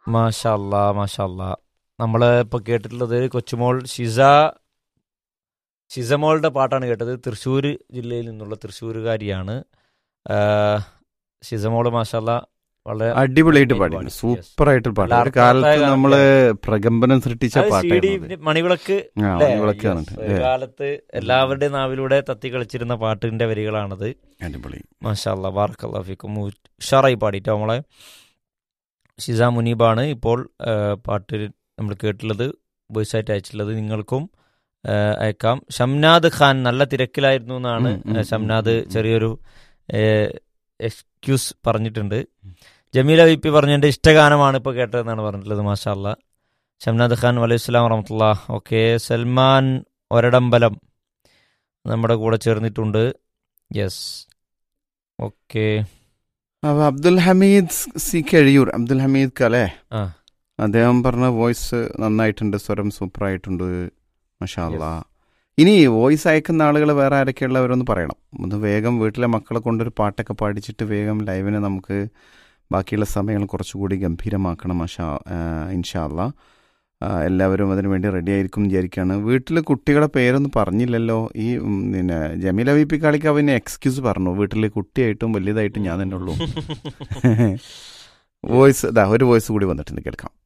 മാഷല്ലാ മാഷല്ലാ നമ്മൾ ഇപ്പോൾ കേട്ടിട്ടുള്ളത് കൊച്ചുമോൾ ഷിസ ഷിസമോളുടെ പാട്ടാണ് കേട്ടത് തൃശ്ശൂർ ജില്ലയിൽ നിന്നുള്ള തൃശ്ശൂരുകാരിയാണ് ആ, ഷിസമോള് മാഷല്ല വളരെ അടിപൊളിയായിട്ട് പാടി. പാടി Yes. സൂപ്പർ ആയിട്ട് പാടി നല്ല ഒരു കാലത്ത് അർത്ഥവത്തായ നമ്മള് പ്രകമ്പനം സൃഷ്ടിച്ച അത് സി ഡി പാട്ടായിരുന്നു മണിവിളക്ക് ആ, അല്ലേ? മണിവിളക്ക് Yes. പറഞ്ഞിട്ട്. ഒരു ഏ, കാലത്ത് എല്ലാവരുടെയും നാവിലൂടെ തത്തി കളിച്ചിരുന്ന പാട്ടിന്റെ വരികളാണത് അടിപൊളി മാഷാല്ല ബാർക്കല്ലാ ഫിക്കും ഉഷാറായി പാടിട്ടോ നമ്മളെ ഷിസ മുനീബാണ് ഇപ്പോൾ ആ, പാട്ട് നമ്മൾ കേട്ടുള്ളത് വോയിസ് ആയിട്ട് അയച്ചിട്ടുള്ളത് നിങ്ങൾക്കും ആ, അയക്കാം ഷംനാദ് ഖാൻ നല്ല തിരക്കിലായിരുന്നു എന്നാണ് ഉം, ഉം, ആ, ഷംനാദ് ഉം, ഉം. ചെറിയൊരു എക്സ്ക്യൂസ് പറഞ്ഞിട്ടുണ്ട് ജമീല വി പി പറഞ്ഞതിന്റെ ഇഷ്ടഗാനമാണ് ഇപ്പോൾ കേട്ടതെന്നാണ് പറഞ്ഞിട്ടുള്ളത് മാഷാല്ല ഷംനാദ് ഖാൻ വലൈഹിസ്ലാം വറഹമത്തുള്ള ഓക്കെ സൽമാൻ ഒരടമ്പലം നമ്മുടെ കൂടെ ചേർന്നിട്ടുണ്ട് യെസ് ഓക്കെ അപ്പൊ അബ്ദുൽ ഹമീദ് സി കഴിയൂർ അബ്ദുൽ ഹമീദ് കലേ ആ. അദ്ദേഹം പറഞ്ഞ വോയിസ് നന്നായിട്ടുണ്ട് സ്വരം സൂപ്പർ ആയിട്ടുണ്ട് മഷാല്ല ഇനി വോയിസ് അയക്കുന്ന ആളുകൾ വേറെ ആരൊക്കെയുള്ളവരൊന്ന് പറയണം ഒന്ന് വേഗം വീട്ടിലെ മക്കളെ കൊണ്ടൊരു പാട്ടൊക്കെ പാടിച്ചിട്ട് വേഗം ലൈവിനെ നമുക്ക് ബാക്കിയുള്ള സമയങ്ങൾ കുറച്ചുകൂടി ഗംഭീരമാക്കണം മഷാ ഇൻഷാല്ല എല്ലാവരും അതിനു വേണ്ടി റെഡി ആയിരിക്കും വിചാരിക്കുകയാണ് വീട്ടിൽ കുട്ടികളുടെ പേരൊന്നും പറഞ്ഞില്ലല്ലോ ഈ ഉം, പിന്നെ ജമീല വി പി കാളിക്ക് അവന് എക്സ്ക്യൂസ് പറഞ്ഞു വീട്ടിൽ കുട്ടിയായിട്ടും വലിയതായിട്ടും ഞാൻ തന്നെ ഉള്ളൂ വോയിസ് ഇതാ ഒരു വോയിസ് കൂടി വന്നിട്ടുണ്ട് കേൾക്കാം